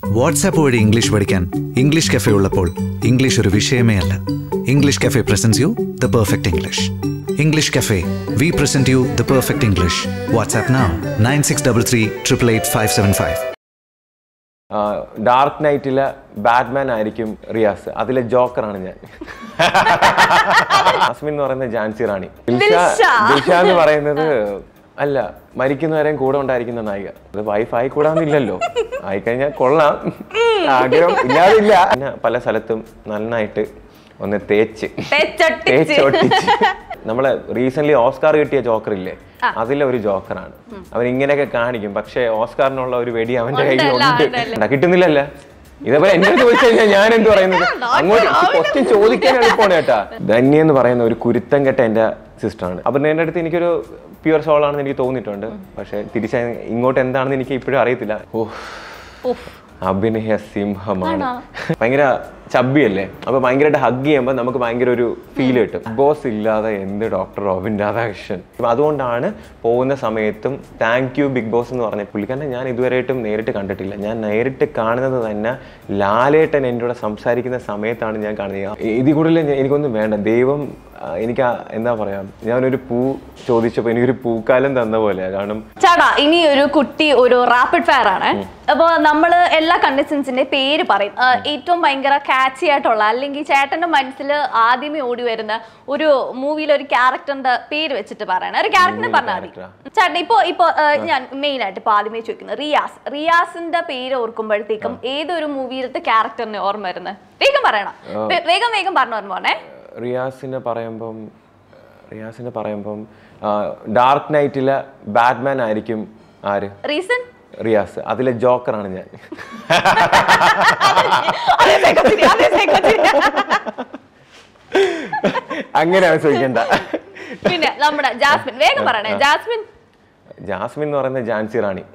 WhatsApp വഴി English പഠിക്കാൻ English cafe ഉള്ളപ്പോൾ ഇംഗ്ലീഷ് ഒരു വിഷയമേ അല്ല English cafe presents you the perfect English English cafe we present you the perfect English WhatsApp now nine six double three triple eight five seven five dark നൈറ്റിലെ Batman ആയിരിക്കും റിയാസ് അതിലെ ജോക്കറാണ് ഞാൻ അസ്മിൻ എന്ന് പറയുന്നത് ജാൻസി റാണി ദിൽഷ ദിൽഷ. ദിൽഷ എന്ന് പറയുന്നത് അല്ല മരിക്കുന്നവരെയും കൂടെ ഉണ്ടായിരിക്കുന്ന നായിക അത് വൈഫ് ആയി കൂടാന്നില്ലല്ലോ ആയിക്കഴിഞ്ഞാൽ കൊള്ളാം ആഗ്രഹം ഇല്ലാതില്ല പിന്നെ പല സ്ഥലത്തും നന്നായിട്ട് ഒന്ന് തേച്ച് തേച്ചൊട്ടിച്ച്. തേച്ചൊട്ടിച്ച് നമ്മളെ റീസെന്റ് ഓസ്കാർ കിട്ടിയ ജോക്കർ ഇല്ലേ അതിലെ ഒരു ജോക്കറാണ് അവൻ ഇങ്ങനെയൊക്കെ കാണിക്കും പക്ഷേ ഓസ്കാറിനുള്ള ഒരു വെടി അവന്റെ കയ്യിൽ ഉണ്ടല്ലോ, ഉണ്ട് ഉണ്ടല്ലോ. ഉണ്ടാ, കിട്ടുന്നില്ലല്ല ഇതേപോലെ എന്നെ ചോദിച്ചു കഴിഞ്ഞാൽ ഞാൻ എന്ത് പറയുന്നത് അങ്ങോട്ട് ക്വസ്റ്റ്യൻ ചോദിക്കാൻ എളുപ്പമാണ് കേട്ടാ ധന്യ എന്ന് പറയുന്ന ഒരു കുരുത്തം കെട്ട എന്റെ സിസ്റ്ററാണ് അപ്പം എന്റെ അടുത്ത് എനിക്കൊരു പ്യുവർ സോൾ ആണെന്ന് എനിക്ക് തോന്നിയിട്ടുണ്ട് പക്ഷെ തിരിച്ച ഇങ്ങോട്ട് എന്താണെന്ന് എനിക്ക് ഇപ്പോഴും അറിയത്തില്ല ഓ ഉഫ്. അഭിനയ സിംഹമാണ് ഭയങ്കര ചബ്ബിയല്ലേ അപ്പൊ ഭയങ്കരമായിട്ട് ഹഗ് ചെയ്യുമ്പോൾ നമുക്ക് ഭയങ്കര ഒരു ഫീൽ കിട്ടും ബോസ് ഇല്ലാതെ എന്ത് ഡോക്ടർ റോബിൻ രാധാകൃഷ്ണൻ അപ്പൊ അതുകൊണ്ടാണ് പോകുന്ന സമയത്തും താങ്ക് യു ബിഗ് ബോസ് എന്ന് പറഞ്ഞ പുള്ളിക്കാരനെ ഞാൻ ഇതുവരെയായിട്ടും നേരിട്ട് കണ്ടിട്ടില്ല ഞാൻ നേരിട്ട് കാണുന്നത് തന്നെ ലാലേട്ടൻ എന്നോട് സംസാരിക്കുന്ന സമയത്താണ് ഞാൻ കാണുന്നത് ഇതിൽ കൂടുതൽ ഞാൻ- എനിക്കൊന്നും വേണ്ട ദൈവം ആ, എനിക്ക് ആ- എന്താ പറയാ ഞാനൊരു പൂ ചോദിച്ചപ്പോൾ എനിക്കൊരു പൂക്കാലം തന്ന പോലെ കാരണം ചേട്ടാ ഇനി ഒരു കുട്ടി ഒരു റാപ്പിഡ് ഫയർ ആണ് അപ്പൊ നമ്മള് എല്ലാ കണ്ടസ്റ്റൻസിന്റെ പേര് പറയും ആ, ഏറ്റവും ഭയങ്കര കാച്ചി ആയിട്ടുള്ള അല്ലെങ്കിൽ ചേട്ടന്റെ മനസ്സിൽ ആദ്യമേ ഓടി വരുന്ന ഒരു മൂവിയിൽ ഒരു ക്യാരക്ടറിന്റെ പേര് വെച്ചിട്ട് പറയണം ഒരു ക്യാരക്ടറിനെ പറഞ്ഞാൽ മതി ചേട്ടൻ ഇപ്പൊ ഇപ്പൊ ആ, ഞാൻ മെയിൻ ആയിട്ട് ഇപ്പൊ ആദ്യമേ ചോദിക്കുന്നത് റിയാസ് റിയാസിന്റെ പേര് ഓർക്കുമ്പോഴത്തേക്കും ഏതൊരു മൂവിയിലത്തെ ക്യാരക്ടറിനെ ഓർമ്മ വരുന്നത് വേഗം പറയണം വേ- വേഗം വേഗം പറഞ്ഞു ഓർമ്മ റിയാസിനെ പറയുമ്പം റിയാസിനെ പറയുമ്പം ഡാർക്ക് നൈറ്റിലെ ബാറ്റ്മാൻ ആയിരിക്കും ആര് റീസൺ റിയാസ് അതിലെ ജോക്കറാണ് ഞാൻ അങ്ങനെയാണ് ചോദിക്കണ്ട പിന്നെ നമ്മുടെ ജാസ്മിൻ വേഗം പറയണേ ജാസ്മിൻ ജാസ്മിൻ എന്ന് പറയുന്നത് ജാൻസി റാണി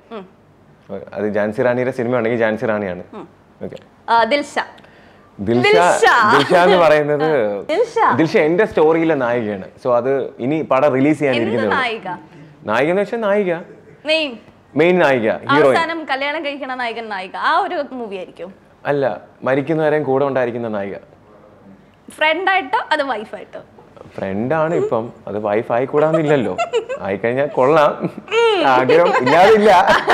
അത് ജാൻസി റാണിയുടെ സിനിമ ഉണ്ടെങ്കിൽ ജാൻസി റാണിയാണ് ഓക്കെ ആ, ദിൽഷ ദിൽഷ ദിൽഷ. ദിൽഷ എന്ന് പറയുന്നത് ദിൽഷ. ദിൽഷ എന്റെ സ്റ്റോറിയിലെ നായികയാണ് സോ അത് ഇനി പടം റിലീസ് എന്ത് ചെയ്യാനിരിക്കുന്നത് നായിക നായിക എന്ന് വെച്ചാൽ നായിക മെയിൻ മെയിൻ നായിക ഹീറോയിൻ അവസാനം കല്യാണം കഴിക്കണ നായകൻ നായിക ആ ഒരു മൂവി ആയിരിക്കും അല്ല മരിക്കുന്നവരെയും കൂടെ ഉണ്ടായിരിക്കുന്ന നായിക ഫ്രണ്ട് ആയിട്ടോ അത് വൈഫായിട്ടോ ഫ്രണ്ടാണ് ഇപ്പം അത് വൈഫ് ആയിക്കൂടാന്നില്ലല്ലോ ആയിക്കഴിഞ്ഞാൽ കൊള്ളാം ആഗ്രഹം ഇല്ലാതില്ല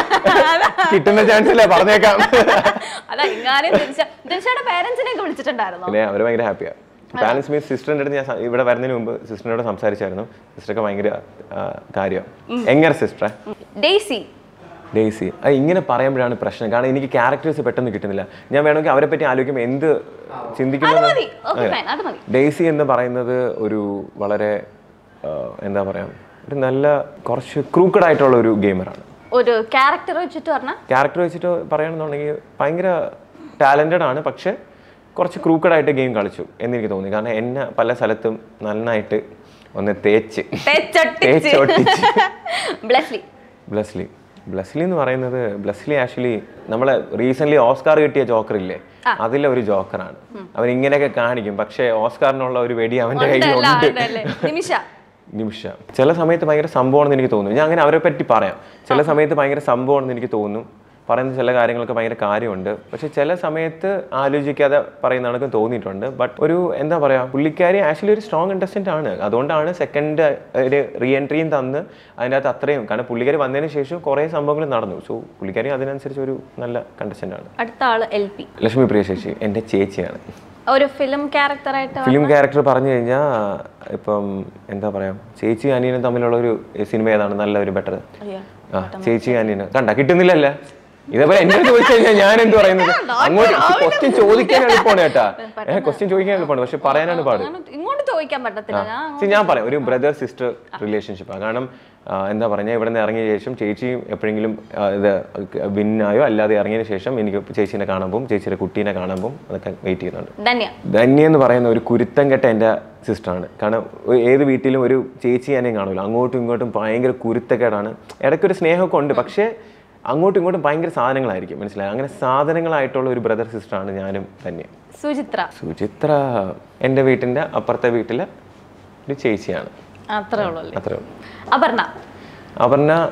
കിട്ടുന്ന ചാൻസ് ഇല്ല പറഞ്ഞേക്കാം അതാ ഇങ്ങാനും ദിൽഷ ദിൽഷയുടെ പേരൻസിനെ ഒക്കെ വിളിച്ചിട്ടുണ്ടായിരുന്നോ പിന്നെ അവര് ഭയങ്കര ഹാപ്പിയാണ് പാരൻസ് മീൻസ് സിസ്റ്ററിന്റെ അടുത്ത് ഞാൻ സ- ഇവിടെ വരുന്നതിന് മുമ്പ് സിസ്റ്ററിനോട് സംസാരിച്ചായിരുന്നു സിസ്റ്ററൊക്കെ ഭയങ്കര കാര്യം എങ്ങനെ സിസ്റ്ററെ ഡേസി ഡേസി അത് ഇങ്ങനെ പറയുമ്പോഴാണ് പ്രശ്നം കാരണം എനിക്ക് ക്യാരക്ടേഴ്സ് പെട്ടെന്ന് കിട്ടുന്നില്ല ഞാൻ വേണമെങ്കിൽ അവരെ പറ്റി ആലോചിക്കുമ്പോൾ എന്ത് ചിന്തിക്കുന്നത് അത് മതി ഓക്കെ ഫൈൻ അത് മതി ഡേസി എന്ന് പറയുന്നത് ഒരു വളരെ ആ, എന്താ പറയാ ഒരു നല്ല കുറച്ച് ക്രൂക്കഡ് ആയിട്ടുള്ള ഒരു ഗെയിമറാണ് ഒരു ക്യാരക്ടർ വെച്ചിട്ട് പറഞ്ഞാൽ ക്യാരക്ടർ വെച്ചിട്ട് പറയുകയാണെന്നുണ്ടെങ്കിൽ ഭയങ്കര ടാലൻറ്റഡ് ആണ് പക്ഷെ കുറച്ച് ക്രൂക്കഡ് ആയിട്ട് ഗെയിം കളിച്ചു എന്നെനിക്ക് തോന്നി കാരണം എന്നെ പല സ്ഥലത്തും നന്നായിട്ട് ഒന്ന് തേച്ച് തേച്ചൊട്ടിച്ച്. ബ്ലസ്ലി ബ്ലസ്ലി ബ്ലസ്ലി എന്ന് പറയുന്നത് ബ്ലസ്ലി ആക്ച്വലി നമ്മളെ റീസെന്റ് ഓസ്കാർ കിട്ടിയ ജോക്കർ ഇല്ലേ അതിലെ ഒരു ജോക്കറാണ് അവൻ ഇങ്ങനെയൊക്കെ കാണിക്കും പക്ഷേ ഓസ്കാറിനുള്ള ഒരു വെടി അവന്റെ കയ്യിൽ ഉണ്ടല്ലോ, ഉണ്ട് ഉണ്ടല്ലേ. നിമിഷ നിമിഷ ചില സമയത്ത് ഭയങ്കര സംഭവമാണെന്ന് എനിക്ക് തോന്നുന്നു ഞാൻ അങ്ങനെ അവരെ പറ്റി പറയാം ചില സമയത്ത് ഭയങ്കര സംഭവമാണെന്ന് എനിക്ക് തോന്നും പറയുന്ന ചില കാര്യങ്ങളൊക്കെ ഭയങ്കര കാര്യമുണ്ട് പക്ഷെ ചില സമയത്ത് ആലോചിക്കാതെ പറയുന്ന കണക്ക് തോന്നിയിട്ടുണ്ട് ബട്ട് ഒരു എന്താ പറയാ പുള്ളിക്കാരി ആക്ച്വലി ഒരു സ്ട്രോങ് ഇൻട്രസ്റ്റന്റ് ആണ് അതുകൊണ്ടാണ് സെക്കൻഡ് ഒരു റീ എൻട്രിയും തന്ന് അതിൻ്റെ അകത്ത് അത്രയും കാരണം പുള്ളിക്കാരി വന്നതിന് ശേഷം കുറേ സംഭവങ്ങൾ നടന്നു സോ പുള്ളിക്കാരി അതിനനുസരിച്ച് ഒരു നല്ല കണ്ടസ്റ്റന്റ് ആണ് അടുത്ത ആള് എൽ പി ലക്ഷ്മി പ്രിയ ശശി എൻ്റെ ചേച്ചിയാണ് ഒരു ഫിലിം ക്യാരക്ടറായിട്ട് ഫിലിം ക്യാരക്ടർ പറഞ്ഞു കഴിഞ്ഞാൽ ഇപ്പം എന്താ പറയാ ചേച്ചി അനിയനും തമ്മിലുള്ള ഒരു സിനിമ ഏതാണ് നല്ല ഒരു ബെറ്റർ അയ്യോ ആ ചേച്ചി അനിയന് കണ്ട കിട്ടുന്നില്ലല്ലേ ഇതേപോലെ എന്നെ ചോദിച്ചു കഴിഞ്ഞാൽ ഞാൻ എന്ത് പറയുന്നത് അങ്ങോട്ട് ക്വസ്റ്റ്യൻ ചോദിക്കാൻ എളുപ്പമാണ് കേട്ടാ ഏഹ് ക്വസ്റ്റ്യൻ ചോദിക്കാൻ എളുപ്പമാണ് പക്ഷെ പറയാനാണ് പാട് അങ്ങനെ ഇങ്ങോട്ട് ചോദിക്കാൻ പറ്റത്തില്ല ഞാൻ See, ഞാൻ പറയാം ഒരു ബ്രദർ സിസ്റ്റർ റിലേഷൻഷിപ്പാണ് കാരണം ആ, എന്താ പറയുക ഇവിടെ നിന്ന് ഇറങ്ങിയ ശേഷം ചേച്ചിയും എപ്പോഴെങ്കിലും ആ, ഇത് വിന്നായോ അല്ലാതെ ഇറങ്ങിയതിന് ശേഷം എനിക്ക് ചേച്ചീനെ കാണാൻ പോകും ചേച്ചിയുടെ കുട്ടീനെ കാണാൻ പോകും അതൊക്കെ വെയിറ്റ് ചെയ്യുന്നുണ്ട് ധന്യ ധന്യ എന്ന് പറയുന്ന ഒരു കുരുത്തം കെട്ട എൻ്റെ സിസ്റ്ററാണ് കാരണം ഒ- ഏത് വീട്ടിലും ഒരു ചേച്ചി എന്നെയും കാണൂല അങ്ങോട്ടും ഇങ്ങോട്ടും ഭയങ്കര കുരുത്തക്കേടാണ് ഇടയ്ക്കൊരു സ്നേഹമൊക്കെ ഉണ്ട് പക്ഷേ അങ്ങോട്ടും ഇങ്ങോട്ടും ഭയങ്കര സാധനങ്ങളായിരിക്കും മനസ്സിലായി അങ്ങനെ സാധനങ്ങളായിട്ടുള്ള ഒരു ബ്രദർ സിസ്റ്ററാണ് ഞാനും ധന്യ സുചിത്ര സുചിത്ര എൻ്റെ വീട്ടിൻ്റെ അപ്പുറത്തെ വീട്ടിലെ ഒരു ചേച്ചിയാണ് അത്രേ ഉള്ളൂ അല്ലേ അത്രേ ഉള്ളൂ അപർണ അപർണ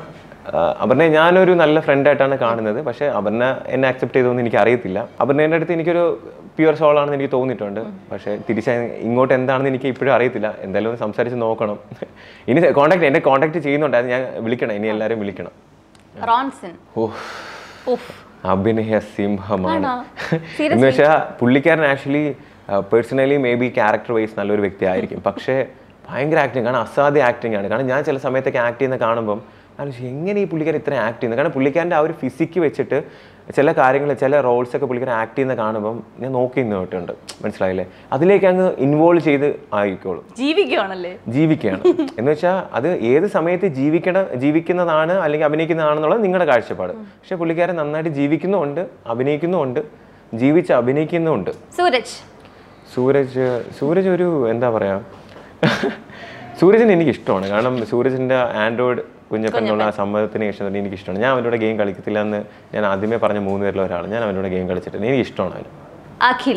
അപർണയെ ഞാനൊരു നല്ല ഫ്രണ്ടായിട്ടാണ് കാണുന്നത് പക്ഷേ അപർണ എന്നെ അക്സെപ്റ്റ് ചെയ്തോന്ന് എനിക്ക് അറിയത്തില്ല അപർണേൻ്റെ അടുത്ത് എനിക്കൊരു പ്യുവർ സോൾ ആണെന്ന് എനിക്ക് തോന്നിയിട്ടുണ്ട് പക്ഷേ തിരിച്ച് ഇങ്ങോട്ട് എന്താണെന്ന് എനിക്ക് ഇപ്പോഴും അറിയത്തില്ല എന്തായാലും ഒന്ന് സംസാരിച്ച് നോക്കണം ഇനി കോൺടാക്ട് എന്നെ കോൺടാക്ട് ചെയ്യുന്നുണ്ടായിരുന്നു ഞാൻ വിളിക്കണം ഇനി എല്ലാവരും വിളിക്കണം റോൺസൺ ഓ ഉഫ് അഭിനയ സിംഹമാണ് ആണോ? എന്ന് വെച്ചാൽ പുള്ളിക്കാരൻ actually personally maybe character wise നല്ലൊരു വ്യക്തി ആയിരിക്കും പക്ഷേ ഭയങ്കര ആക്ടിങ് കാരണം അസാധ്യ ആക്ടിങ് ആണ് കാരണം ഞാൻ ചില സമയത്തൊക്കെ ആക്ട് ചെയ്യുന്ന കാണുമ്പം ആലോചിച്ചു എങ്ങനെ ഈ പുള്ളിക്കാരൻ ഇത്രയും ആക്ട് ചെയ്യുന്നത് കാരണം പുള്ളിക്കാരൻ്റെ ആ ഒരു ഫിസിക്ക് വെച്ചിട്ട് ചില കാര്യങ്ങൾ ചില റോൾസ് ഒക്കെ പുള്ളിക്കാരൻ ആക്ട് ചെയ്യുന്ന കാണുമ്പം ഞാൻ നോക്കി നിന്നിട്ടുണ്ട് മനസ്സിലായില്ലേ അതിലേക്ക് അങ്ങ് ഇൻവോൾവ് ചെയ്ത് ആയിക്കോളും ജീവിക്കുകയാണല്ലേ ജീവിക്കുകയാണ് എന്ന് വെച്ചാൽ അത് ഏത് സമയത്ത് ജീവിക്കണ ജീവിക്കുന്നതാണ് അല്ലെങ്കിൽ അഭിനയിക്കുന്നതാണെന്നുള്ളത് നിങ്ങളുടെ കാഴ്ചപ്പാട് പക്ഷെ പുള്ളിക്കാരൻ നന്നായിട്ട് ജീവിക്കുന്നുമുണ്ട് അഭിനയിക്കുന്നുമുണ്ട് ജീവിച്ച് അഭിനയിക്കുന്നുമുണ്ട് സൂരജ് സൂരജ് സൂരജ് ഒരു എന്താ പറയാ സൂരജിനെ എനിക്ക് ഇഷ്ടമാണ് കാരണം സൂരജിന്റെ ആൻഡ്രോയിഡ് കുഞ്ഞപ്പൻ എന്നുള്ള ആ സമ്മതത്തിന് ശേഷം തന്നെ എനിക്ക് ഇഷ്ടമാണ് ഞാൻ അവനോട് ഗെയിം കളിക്കത്തില്ല എന്ന് ഞാൻ ആദ്യമേ പറഞ്ഞ മൂന്ന് പേരിൽ ഒരാൾ ഞാൻ അവനോട് ഗെയിം കളിച്ചിട്ടുണ്ട് എനിക്ക് ഇഷ്ടമാണ് അവന് അഖിൽ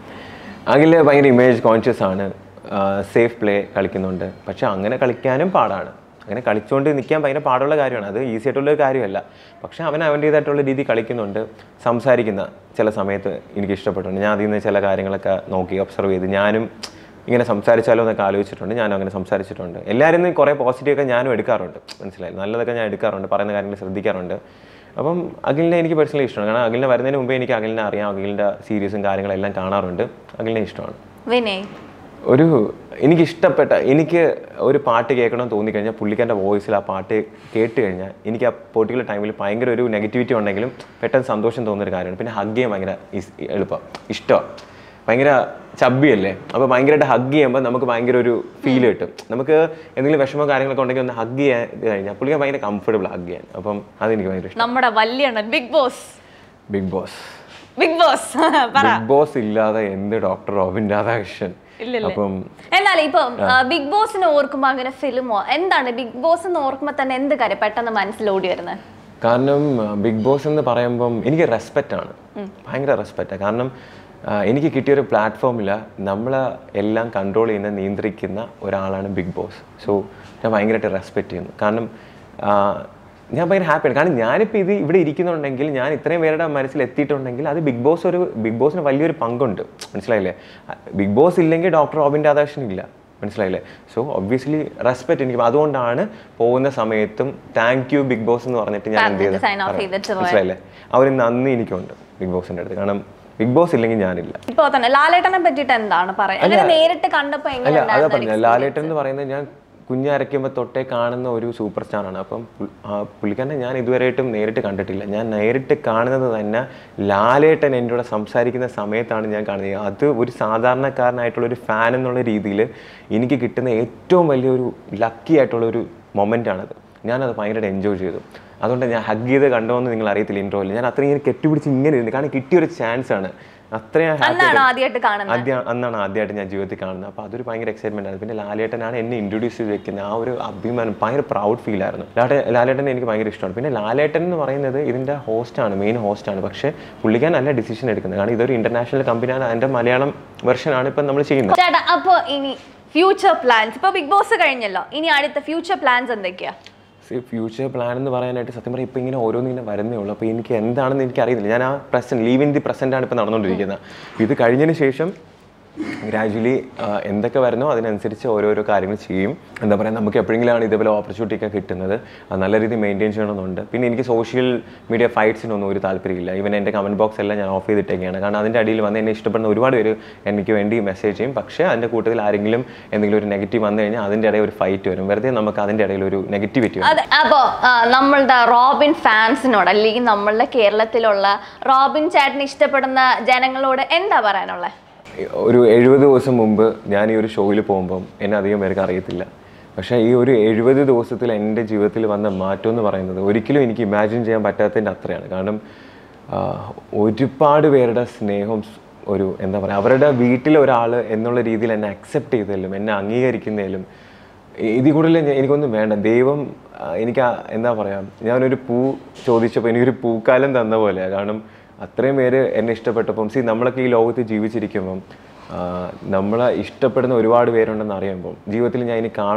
അഖില് ഭയങ്കര ഇമേജ് കോൺഷ്യസ് ആണ് സേഫ് പ്ലേ കളിക്കുന്നുണ്ട് പക്ഷെ അങ്ങനെ കളിക്കാനും പാടാണ് അങ്ങനെ കളിച്ചുകൊണ്ട് നിൽക്കാൻ ഭയങ്കര പാടുള്ള കാര്യമാണ് അത് ഈസി ആയിട്ടുള്ള ഒരു കാര്യമല്ല പക്ഷെ അവൻ അവൻ്റേതായിട്ടുള്ള രീതി കളിക്കുന്നുണ്ട് സംസാരിക്കുന്ന ചില സമയത്ത് എനിക്ക് ഇഷ്ടപ്പെട്ടുണ്ട് ഞാൻ അതിൽ നിന്ന് ചില കാര്യങ്ങളൊക്കെ നോക്കി ഒബ്സർവ് ചെയ്ത് ഞാനും ഇങ്ങനെ സംസാരിച്ചാലോ എന്നൊക്കെ ആലോചിച്ചിട്ടുണ്ട് ഞാനും അങ്ങനെ സംസാരിച്ചിട്ടുണ്ട് എല്ലാവരും നിന്ന് കുറേ പോസിറ്റീവൊക്കെ ഞാനും എടുക്കാറുണ്ട് മനസ്സിലായി നല്ലതൊക്കെ ഞാൻ എടുക്കാറുണ്ട് പറയുന്ന കാര്യങ്ങൾ ശ്രദ്ധിക്കാറുണ്ട് അപ്പം അഖിലിനെ എനിക്ക് പേഴ്സണലി ഇഷ്ടമാണ് കാരണം അഖിലിനെ വരുന്നതിന് മുമ്പേ എനിക്ക് അഖിലിനെ അറിയാം അഖിലിൻ്റെ സീരീസും കാര്യങ്ങളെല്ലാം കാണാറുണ്ട് അഖിലിനെ ഇഷ്ടമാണ് വിനയ് ഒരു എനിക്ക് ഇഷ്ടപ്പെട്ട എനിക്ക് ഒരു പാട്ട് കേൾക്കണമെന്ന് തോന്നിക്കഴിഞ്ഞാൽ പുള്ളിക്കാരൻ്റെ വോയിസിൽ ആ പാട്ട് കേട്ട് കഴിഞ്ഞാൽ എനിക്ക് ആ പെർട്ടിക്കുലർ ടൈമിൽ ഭയങ്കര ഒരു നെഗറ്റിവിറ്റി ഉണ്ടെങ്കിലും പെട്ടെന്ന് സന്തോഷം തോന്നുന്നൊരു കാര്യമാണ് പിന്നെ ഹഗ് ചെയ്യാൻ ഭയങ്കര ഈസ്- എളുപ്പം ഇഷ്ടമാണ് ഭയങ്കര ചബ്ബിയല്ലേ അപ്പോൾ ഭയങ്കരമായിട്ട് ഹഗ് ചെയ്യുമ്പോൾ നമുക്ക് ഭയങ്കര ഒരു ഫീൽ കിട്ടും നമുക്ക് എന്തെങ്കിലും വിഷമോ കാര്യങ്ങളൊക്കെ ഉണ്ടെങ്കിൽ ഒന്ന് ഹഗ് ചെയ്യാൻ കഴിഞ്ഞാൽ പുള്ളിക്ക് ഭയങ്കര കംഫർട്ടബിൾ ഹഗ് ചെയ്യാൻ അപ്പം അതെനിക്ക് ഭയങ്കര ഇഷ്ടം നമ്മുടെ വലിയണ്ണൻ Bigg Boss Bigg Boss Bigg Boss പറ ബിഗ് ബോസ് ഇല്ലാതെ എന്ത് ഡോക്ടർ റോബിൻ രാധാകൃഷ്ണൻ ഇല്ലല്ലേ? അപ്പം എന്നാലും ഇപ്പൊ ബിഗ് ബോസിനെ ഓർക്കുമ്പോ അങ്ങനെ ഫിലിമോ എന്താണ് ബിഗ് ബോസ് എന്ന് ഓർക്കുമ്പോ തന്നെ എന്ത് കാര്യം പെട്ടെന്ന് മനസ്സിലോടി വരുന്നത് കാരണം ബിഗ് ബോസ് എന്ന് പറയുമ്പം എനിക്ക് റെസ്പെക്റ്റ് ആണ് ഭയങ്കര റെസ്പെക്റ്റാണ് കാരണം ആ, എനിക്ക് കിട്ടിയൊരു പ്ലാറ്റ്ഫോമിൽ നമ്മളെ എല്ലാം കൺട്രോൾ ചെയ്യുന്ന നിയന്ത്രിക്കുന്ന ഒരാളാണ് ബിഗ് ബോസ് സോ ഞാൻ ഭയങ്കരമായിട്ട് റെസ്പെക്റ്റ് ചെയ്യുന്നു കാരണം ആ, ഞാൻ ഭയങ്കര ഹാപ്പിയാണ് കാരണം ഞാനിപ്പോൾ ഇത് ഇവിടെ ഇരിക്കുന്നുണ്ടെങ്കിൽ ഞാൻ ഇത്രയും പേരുടെ മനസ്സിൽ എത്തിയിട്ടുണ്ടെങ്കിൽ അത് ബിഗ് ബോസ് ഒരു ബിഗ് ബോസിന് വലിയൊരു പങ്കുണ്ട് മനസ്സിലായില്ലേ ബിഗ് ബോസ് ഇല്ലെങ്കിൽ ഡോക്ടർ റോബിൻ രാധാകൃഷ്ണൻ ഇല്ല മനസ്സിലായില്ലേ സോ ഒബ്വിയസ്ലി റെസ്പെക്ട് എനിക്ക് അതുകൊണ്ടാണ് പോകുന്ന സമയത്തും താങ്ക് യു ബിഗ് ബോസ് എന്ന് പറഞ്ഞിട്ട് ഞാൻ എന്ത് പറഞ്ഞിട്ട് sign off ചെയ്ത് ചെയ്തിട്ട് പോയത്. മനസ്സിലായില്ലേ ആ ഒരു നന്ദി എനിക്കുണ്ട് ബിഗ് ബോസിന്റെ അടുത്ത് കാരണം ബിഗ് ബോസ് ഇല്ലെങ്കിൽ ഞാനില്ല ഇപ്പൊ തന്നെ ലാലേട്ടനെ പറ്റിയിട്ട് എന്താണ് പറയാ അങ്ങനെ നേരിട്ട് കണ്ടപ്പോ അല്ല അതാ എങ്ങനെയുണ്ടായിരുന്നു പറഞ്ഞ ലാലേട്ടൻ എന്ന് പറയുന്നത് ഞാൻ കുഞ്ഞരയ്ക്കുമ്പോൾ തൊട്ടേ കാണുന്ന ഒരു സൂപ്പർ സ്റ്റാറാണ് അപ്പം പു- ആ പുള്ളിക്കാരനെ ഞാൻ ഇതുവരെയായിട്ടും നേരിട്ട് കണ്ടിട്ടില്ല ഞാൻ നേരിട്ട് കാണുന്നത് തന്നെ ലാലേട്ടൻ എൻ്റെ കൂടെ സംസാരിക്കുന്ന സമയത്താണ് ഞാൻ കാണുന്നത് അത് ഒരു സാധാരണക്കാരനായിട്ടുള്ള ഒരു ഫാൻ എന്നുള്ള രീതിയിൽ എനിക്ക് കിട്ടുന്ന ഏറ്റവും വലിയൊരു ലക്കി ആയിട്ടുള്ള ഒരു മൊമെൻ്റ് ആണത് ഞാനത് ഭയങ്കരമായിട്ട് എൻജോയ് ചെയ്തു അതുകൊണ്ട് ഞാൻ ഹഗ് ചെയ്ത് കണ്ടോന്ന് നിങ്ങൾ അറിയത്തില്ല ഇൻട്രോയിൽ ഞാൻ അത്രയും ഇങ്ങനെ കെട്ടിപ്പിടിച്ച് ഇങ്ങനെ ഇരുന്നു കാരണം കിട്ടിയൊരു ചാൻസ് ആണ് അത്രയും happy അന്നാണ് ആയിട്ട് ആദ്യമായിട്ട് കാണുന്നത് ആദ്യം അന്നാണ് ആദ്യമായിട്ട് ഞാൻ ജീവിതത്തിൽ കാണുന്നത് അപ്പോൾ അതൊരു ഭയങ്കര എക്സൈറ്റ്മെന്റ് ആണ് പിന്നെ ലാലേട്ടനാണ് എന്നെ ഇൻട്രൊഡ്യൂസ് ചെയ്ത് വെക്കുന്നത് ആ ഒരു അഭിമാനം ഭയങ്കര പ്രൗഡ് ഫീൽ ആയിരുന്നു ലാലേട്ടൻ ലാലേട്ടനെ എനിക്ക് ഭയങ്കര ഇഷ്ടമാണ് പിന്നെ ലാലേട്ടൻ എന്ന് പറയുന്നത് ഇതിൻ്റെ ഹോസ്റ്റാണ് മെയിൻ ഹോസ്റ്റാണ് പക്ഷേ പുള്ളിക്കാൻ നല്ല ഡിസിഷൻ എടുക്കുന്നത് കാരണം ഇതൊരു ഇന്റർനാഷണൽ കമ്പനിയാണ് അതിൻ്റെ മലയാളം വെർഷനാണ് ഇപ്പം നമ്മൾ ചെയ്യുന്നത് ചേട്ടാ അപ്പൊ ഇനി ഫ്യൂച്ചർ പ്ലാൻസ് ഇപ്പൊ ബിഗ് ബോസ് കഴിഞ്ഞല്ലോ ഇനി അടുത്ത ഫ്യൂച്ചർ പ്ലാൻസ് എന്തൊക്കെയാ ഫ്യൂച്ചർ പ്ലാൻ എന്ന് പറയാനായിട്ട് സത്യം പറയാം ഇപ്പം ഇങ്ങനെ ഓരോന്നും ഇങ്ങനെ വരുന്നേ ഉള്ളൂ അപ്പോൾ എനിക്ക് എന്താണെന്ന് എനിക്ക് അറിയില്ല ഞാൻ ആ present live in the present ആണ് ഇപ്പോൾ നടന്നുകൊണ്ടിരിക്കുന്നത് ഇത് കഴിഞ്ഞതിന് ശേഷം ഗ്രാജുവലി എന്തൊക്കെ വരുന്നോ അതിനനുസരിച്ച് ഓരോരോ കാര്യങ്ങൾ ചെയ്യും എന്താ പറയുക നമുക്ക് എപ്പോഴെങ്കിലാണ് ഇതേപോലെ ഓപ്പർച്യൂണിറ്റി ഒക്കെ കിട്ടുന്നത് അത് നല്ല രീതിയിൽ മെയിൻറ്റെയിൻ ചെയ്യണമെന്നുണ്ട് പിന്നെ എനിക്ക് സോഷ്യൽ മീഡിയ ഫൈറ്റ്സിനൊന്നും ഒരു താല്പര്യമില്ല ഈവൻ എൻ്റെ കമൻറ്റ് ബോക്സ് എല്ലാം ഞാൻ ഓഫ് ചെയ്തിട്ടേക്കാണ് കാരണം അതിൻ്റെ അടിയിൽ വന്ന് എന്നെ ഇഷ്ടപ്പെടുന്ന ഒരുപാട് പേര് എനിക്ക് വേണ്ടി മെസ്സേജ് ചെയ്യും പക്ഷേ അതിൻ്റെ കൂട്ടത്തിൽ ആരെങ്കിലും എന്തെങ്കിലും ഒരു നെഗറ്റീവ് വന്നു കഴിഞ്ഞാൽ അതിൻ്റെ ഇടയിൽ ഒരു ഫൈറ്റ് വരും വെറുതെ നമുക്ക് അതിൻ്റെ ഇടയിൽ ഒരു നെഗറ്റിവിറ്റി വരും അതെ അപ്പോ ആ, നമ്മളുടെ റോബിൻ ഫാൻസിനോട് അല്ലെങ്കിൽ നമ്മളുടെ കേരളത്തിലുള്ള റോബിൻ ചേട്ടനെ ഇഷ്ടപ്പെടുന്ന ജനങ്ങളോട് എന്താ പറയാനുള്ളത് ഒരു എഴുപത് ദിവസം മുമ്പ് ഞാൻ ഈ ഒരു ഷോയിൽ പോകുമ്പം എന്നെ അധികം പേർക്ക് അറിയത്തില്ല പക്ഷേ ഈ ഒരു എഴുപത് ദിവസത്തിൽ എൻ്റെ ജീവിതത്തിൽ വന്ന മാറ്റം എന്ന് പറയുന്നത് ഒരിക്കലും എനിക്ക് ഇമാജിൻ ചെയ്യാൻ പറ്റാത്തതിൻ്റെ അത്രയാണ് കാരണം ആ, ഒരുപാട് പേരുടെ സ്നേഹം സ് ഒരു എന്താ പറയുക അവരുടെ വീട്ടിലെ ഒരാൾ എന്നുള്ള രീതിയിൽ എന്നെ അക്സെപ്റ്റ് ചെയ്തതിലും എന്നെ അംഗീകരിക്കുന്നതിലും ഇതിൽ കൂടുതൽ ഞാൻ- എനിക്കൊന്നും വേണ്ട ദൈവം ആ, എനിക്ക് ആ- എന്താ പറയുക ഞാനൊരു പൂ ചോദിച്ചപ്പോൾ എനിക്കൊരു പൂക്കാലം തന്ന പോലെ കാരണം അത്രയും പേര് എന്നെ ഇഷ്ടപ്പെട്ടപ്പം സി നമ്മളൊക്കെ ഈ ലോകത്ത് ജീവിച്ചിരിക്കുമ്പം ആ, നമ്മളെ ഇഷ്ടപ്പെടുന്ന ഒരുപാട് പേരുണ്ടെന്ന് അറിയുമ്പോൾ ജീവിതത്തിൽ ഞാൻ ഇനി കാണോ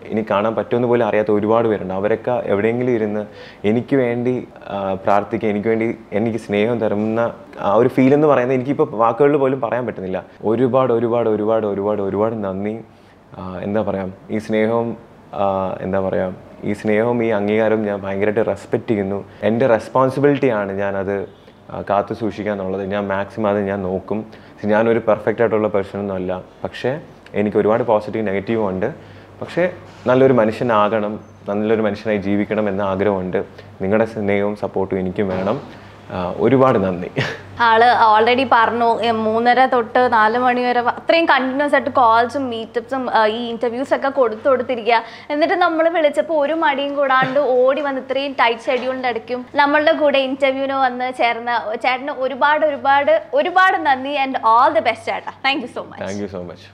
ഇനി കാണാൻ പറ്റുമെന്ന് പോലും അറിയാത്ത ഒരുപാട് പേരുണ്ട് അവരൊക്കെ എവിടെയെങ്കിലും ഇരുന്ന് എനിക്ക് വേണ്ടി ആ, പ്രാർത്ഥിക്കുക എനിക്ക് വേണ്ടി എനിക്ക് സ്നേഹം തരുന്ന ആ ഒരു ഫീൽ എന്ന് പറയുന്നത് എനിക്കിപ്പോൾ വാക്കുകളിൽ പോലും പറയാൻ പറ്റുന്നില്ല ഒരുപാട് ഒരുപാട് ഒരുപാട് ഒരുപാട് ഒരുപാട് നന്ദി ആ, എന്താ പറയുക ഈ സ്നേഹവും ആ, എന്താ പറയുക ഈ സ്നേഹവും ഈ അംഗീകാരവും ഞാൻ ഭയങ്കരമായിട്ട് റെസ്പെക്റ്റ് ചെയ്യുന്നു എൻ്റെ റെസ്പോൺസിബിലിറ്റിയാണ് ഞാനത് ആ, കാത്തു സൂക്ഷിക്കുക എന്നുള്ളത് ഞാൻ മാക്സിമം അത് ഞാൻ നോക്കും ഞാനൊരു പെർഫെക്റ്റ് ആയിട്ടുള്ള പേഴ്സണൊന്നും അല്ല പക്ഷേ എനിക്ക് ഒരുപാട് പോസിറ്റീവ് നെഗറ്റീവും ഉണ്ട് പക്ഷേ നല്ലൊരു മനുഷ്യനാകണം നല്ലൊരു മനുഷ്യനായി ജീവിക്കണം എന്ന ആഗ്രഹമുണ്ട് നിങ്ങളുടെ സ്നേഹവും സപ്പോർട്ടും എനിക്കും വേണം ആ, ഒരുപാട് നന്ദി ആള് ഓൾറെഡി പറഞ്ഞു ഏ, മൂന്നര തൊട്ട് നാല് മണി വരെ അത്രയും കണ്ടിന്യൂസ് ആയിട്ട് കോൾസും മീറ്റപ്സും ഈ ഇന്റർവ്യൂസ് ഒക്കെ കൊടുത്തു കൊടുത്തിരിക്കുക എന്നിട്ട് നമ്മൾ വിളിച്ചപ്പോൾ ഒരു മടിയും കൂടാണ്ട് ഓടി വന്ന് ഇത്രയും ടൈറ്റ് ഷെഡ്യൂളിൻ്റെ ഇടയ്ക്കും നമ്മളുടെ കൂടെ ഇന്റർവ്യൂവിന് വന്ന് ചേർന്ന ചേട്ടന് ഒരുപാട് ഒരുപാട് ഒരുപാട് നന്ദി ആൻഡ് ഓൾ ദി ബെസ്റ്റ് ചേട്ടാ thank you so much thank you so much